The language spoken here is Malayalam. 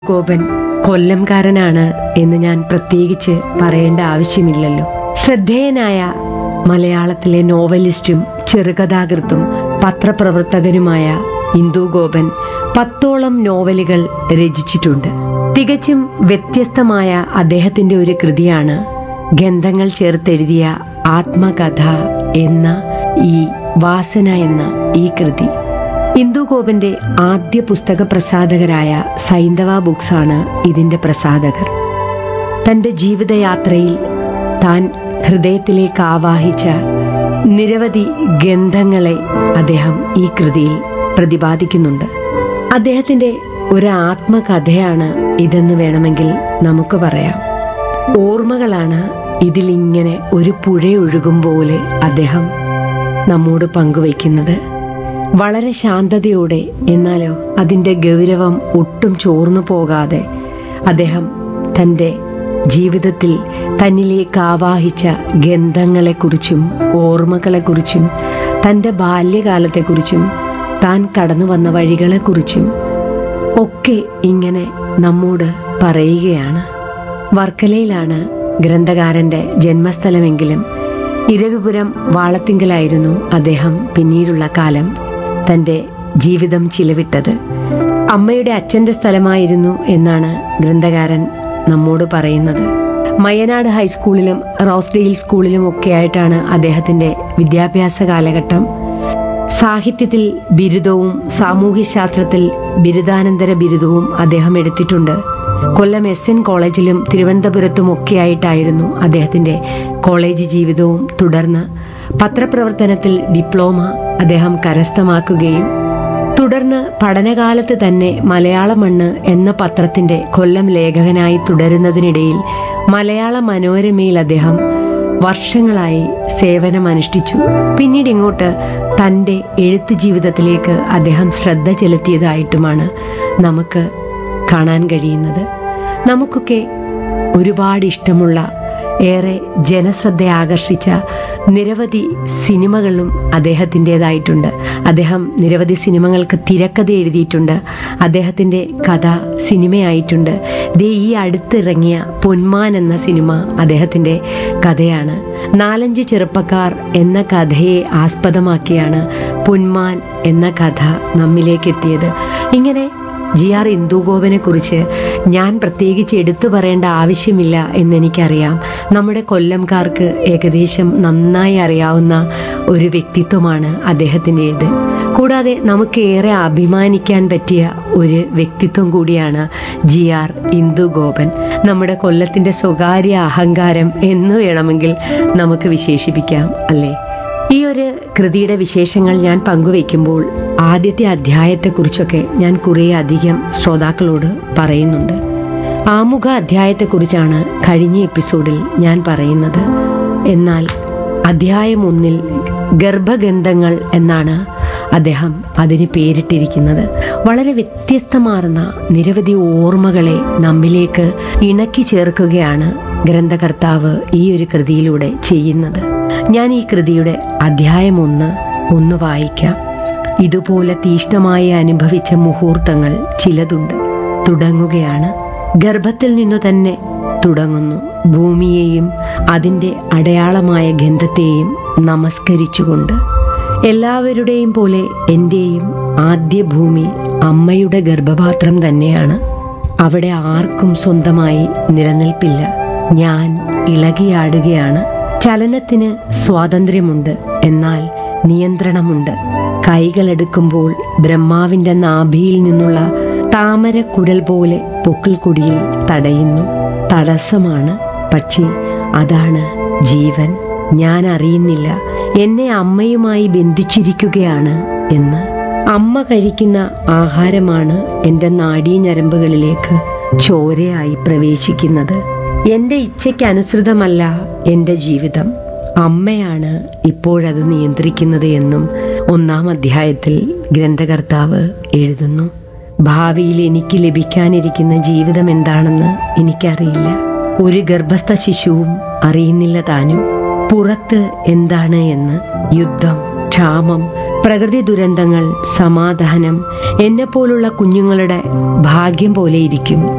ഗോപൻ കൊല്ലംകാരനാണ് എന്ന് ഞാൻ പ്രത്യേകിച്ച് പറയേണ്ട ആവശ്യമില്ലല്ലോ ശ്രദ്ധേയനായ മലയാളത്തിലെ നോവലിസ്റ്റും ചെറുകഥാകൃത്തും പത്രപ്രവർത്തകനുമായ ഇന്ദു ഗോപൻ പത്തോളം നോവലുകൾ രചിച്ചിട്ടുണ്ട് തികച്ചും വ്യത്യസ്തമായ അദ്ദേഹത്തിന്റെ ഒരു കൃതിയാണ് ഗന്ധങ്ങൾ ചേർത്തെഴുതിയ ആത്മകഥ എന്ന ഈ വാസന എന്ന ഈ കൃതി ഇന്ദുഗോപന്റെ ആദ്യ പുസ്തക പ്രസാധകരായ സൈന്ധവ ബുക്സാണ് ഇതിന്റെ പ്രസാധകർ തന്റെ ജീവിതയാത്രയിൽ താൻ ഹൃദയത്തിലേക്ക് ആവാഹിച്ച നിരവധി ഗന്ധങ്ങളെ അദ്ദേഹം ഈ കൃതിയിൽ പ്രതിപാദിക്കുന്നുണ്ട് അദ്ദേഹത്തിന്റെ ഒരു ആത്മകഥയാണ് ഇതെന്ന് വേണമെങ്കിൽ നമുക്ക് പറയാം ഓർമ്മകളാണ് ഇതിലിങ്ങനെ ഒരു പുഴയൊഴുകും പോലെ അദ്ദേഹം നമ്മോട് പങ്കുവയ്ക്കുന്നത് വളരെ ശാന്തതയോടെ എന്നാലോ അതിൻ്റെ ഗൗരവം ഒട്ടും ചോർന്നു പോകാതെ അദ്ദേഹം തൻ്റെ ജീവിതത്തിൽ തന്നിലേക്ക് ആവാഹിച്ച ഗന്ധങ്ങളെക്കുറിച്ചും ഓർമ്മകളെക്കുറിച്ചും തൻ്റെ ബാല്യകാലത്തെക്കുറിച്ചും താൻ കടന്നു വന്ന വഴികളെക്കുറിച്ചും ഒക്കെ ഇങ്ങനെ നമ്മോട് പറയുകയാണ് വർക്കലയിലാണ് ഗ്രന്ഥകാരന്റെ ജന്മസ്ഥലമെങ്കിലും ഇരവിപുരം വാളത്തിങ്കലായിരുന്നു അദ്ദേഹം പിന്നീടുള്ള കാലം തന്റെ ജീവിതം ചിലവിട്ടത് അമ്മയുടെ അച്ഛന്റെ സ്ഥലമായിരുന്നു എന്നാണ് ഗ്രന്ഥകാരൻ നമ്മോട് പറയുന്നത് മയനാട് ഹൈസ്കൂളിലും റോസ്ഡെയിൽ സ്കൂളിലും ഒക്കെ ആയിട്ടാണ് അദ്ദേഹത്തിന്റെ വിദ്യാഭ്യാസ കാലഘട്ടം സാഹിത്യത്തിൽ ബിരുദവും സാമൂഹ്യശാസ്ത്രത്തിൽ ബിരുദാനന്തര ബിരുദവും അദ്ദേഹം എടുത്തിട്ടുണ്ട് കൊല്ലം എസ് എൻ കോളേജിലും തിരുവനന്തപുരത്തും ഒക്കെയായിട്ടായിരുന്നു അദ്ദേഹത്തിന്റെ കോളേജ് ജീവിതവും തുടർന്ന് പത്രപ്രവർത്തനത്തിൽ ഡിപ്ലോമ അദ്ദേഹം കരസ്ഥമാക്കുകയും തുടർന്ന് പഠനകാലത്ത് തന്നെ മലയാള മണ്ണ് എന്ന പത്രത്തിന്റെ കൊല്ലം ലേഖകനായി തുടരുന്നതിനിടയിൽ മലയാള മനോരമയിൽ അദ്ദേഹം വർഷങ്ങളായി സേവനമനുഷ്ഠിച്ചു പിന്നീട് ഇങ്ങോട്ട് തൻ്റെ എഴുത്ത് ജീവിതത്തിലേക്ക് അദ്ദേഹം ശ്രദ്ധ ചെലുത്തിയതായിട്ടുമാണ് നമുക്ക് കാണാൻ കഴിയുന്നത് നമുക്കൊക്കെ ഒരുപാട് ഇഷ്ടമുള്ള ഏറെ ജനശ്രദ്ധ ആകർഷിച്ച നിരവധി സിനിമകളും അദ്ദേഹത്തിൻ്റെതായിട്ടുണ്ട് അദ്ദേഹം നിരവധി സിനിമകൾക്ക് തിരക്കഥ എഴുതിയിട്ടുണ്ട് അദ്ദേഹത്തിൻ്റെ കഥ സിനിമയായിട്ടുണ്ട് ദേ ഈ അടുത്തിറങ്ങിയ പൊന്മാൻ എന്ന സിനിമ അദ്ദേഹത്തിൻ്റെ കഥയാണ് നാലഞ്ച് ചെറുപ്പക്കാർ എന്ന കഥയെ ആസ്പദമാക്കിയാണ് പൊന്മാൻ എന്ന കഥ നമ്മിലേക്ക് എത്തിയത് ഇങ്ങനെ ജി ആർ ഇന്ദുഗോപനെ കുറിച്ച് ഞാൻ പ്രത്യേകിച്ച് എടുത്തു പറയേണ്ട ആവശ്യമില്ല എന്നെനിക്കറിയാം നമ്മുടെ കൊല്ലംകാർക്ക് ഏകദേശം നന്നായി അറിയാവുന്ന ഒരു വ്യക്തിത്വമാണ് അദ്ദേഹത്തിൻ്റേത് കൂടാതെ നമുക്ക് ഏറെ അഭിമാനിക്കാൻ പറ്റിയ ഒരു വ്യക്തിത്വം കൂടിയാണ് ജി ആർ ഇന്ദുഗോപൻ നമ്മുടെ കൊല്ലത്തിൻ്റെ സ്വകാര്യ അഹങ്കാരം എന്ന് വേണമെങ്കിൽ നമുക്ക് വിശേഷിപ്പിക്കാം അല്ലേ ഈ ഒരു കൃതിയുടെ വിശേഷങ്ങൾ ഞാൻ പങ്കുവയ്ക്കുമ്പോൾ ആദ്യത്തെ അധ്യായത്തെക്കുറിച്ചൊക്കെ ഞാൻ കുറേ അധികം ശ്രോതാക്കളോട് പറയുന്നുണ്ട് ആമുഖ അധ്യായത്തെക്കുറിച്ചാണ് കഴിഞ്ഞ എപ്പിസോഡിൽ ഞാൻ പറയുന്നത് എന്നാൽ അധ്യായം ഒന്നിൽ ഗർഭഗന്ധങ്ങൾ എന്നാണ് അദ്ദേഹം അതിന് പേരിട്ടിരിക്കുന്നത് വളരെ വ്യത്യസ്തമാർന്ന നിരവധി ഓർമ്മകളെ നമ്മിലേക്ക് ഇണക്കി ചേർക്കുകയാണ് ഗ്രന്ഥകർത്താവ് ഈ ഒരു കൃതിയിലൂടെ ചെയ്യുന്നത് ഞാൻ ഈ കൃതിയുടെ അധ്യായം ഒന്ന് ഒന്ന് വായിക്കാം ഇതുപോലെ തീഷ്ണമായി അനുഭവിച്ച മുഹൂർത്തങ്ങൾ ചിലതുണ്ട് തുടങ്ങുകയാണ് ഗർഭത്തിൽ നിന്നു തന്നെ തുടങ്ങുന്നു ഭൂമിയെയും അതിൻ്റെ അടയാളമായ ഗന്ധത്തെയും നമസ്കരിച്ചുകൊണ്ട് എല്ലാവരുടെയും പോലെ എൻ്റെയും ആദ്യ ഭൂമി അമ്മയുടെ ഗർഭപാത്രം തന്നെയാണ് അവിടെ ആർക്കും സ്വന്തമായി നിലനിൽപ്പില്ല ഞാൻ ഇളകിയാടുകയാണ് ചലനത്തിന് സ്വാതന്ത്ര്യമുണ്ട് എന്നാൽ നിയന്ത്രണമുണ്ട് കൈകളെടുക്കുമ്പോൾ ബ്രഹ്മാവിന്റെ നാഭിയിൽ നിന്നുള്ള താമര കുഴൽ പോലെ പൊക്കിൾക്കൊടിയിൽ തടയുന്നു തടസ്സമാണ് പക്ഷേ അതാണ് ജീവൻ ഞാൻ അറിയുന്നില്ല എന്നെ അമ്മയുമായി ബന്ധിച്ചിരിക്കുകയാണ് എന്ന് അമ്മ കഴിക്കുന്ന ആഹാരമാണ് എൻ്റെ നാഡീഞരമ്പുകളിലേക്ക് ചോരയായി പ്രവേശിക്കുന്നത് എൻ്റെ ഇച്ഛയ്ക്കനുസൃതമല്ല എൻ്റെ ജീവിതം അമ്മയാണ് ഇപ്പോഴത് നിയന്ത്രിക്കുന്നത് എന്നും ഒന്നാം അധ്യായത്തിൽ ഗ്രന്ഥകർത്താവ് എഴുതുന്നു ഭാവിയിൽ എനിക്ക് ലഭിക്കാനിരിക്കുന്ന ജീവിതം എന്താണെന്ന് എനിക്കറിയില്ല ഒരു ഗർഭസ്ഥ ശിശുവും അറിയുന്നില്ല താനും പുറത്ത് എന്താണ് എന്ന് യുദ്ധം ക്ഷാമം പ്രകൃതി ദുരന്തങ്ങൾ സമാധാനം എന്നെപ്പോലുള്ള കുഞ്ഞുങ്ങളുടെ ഭാഗ്യം പോലെ ഇരിക്കും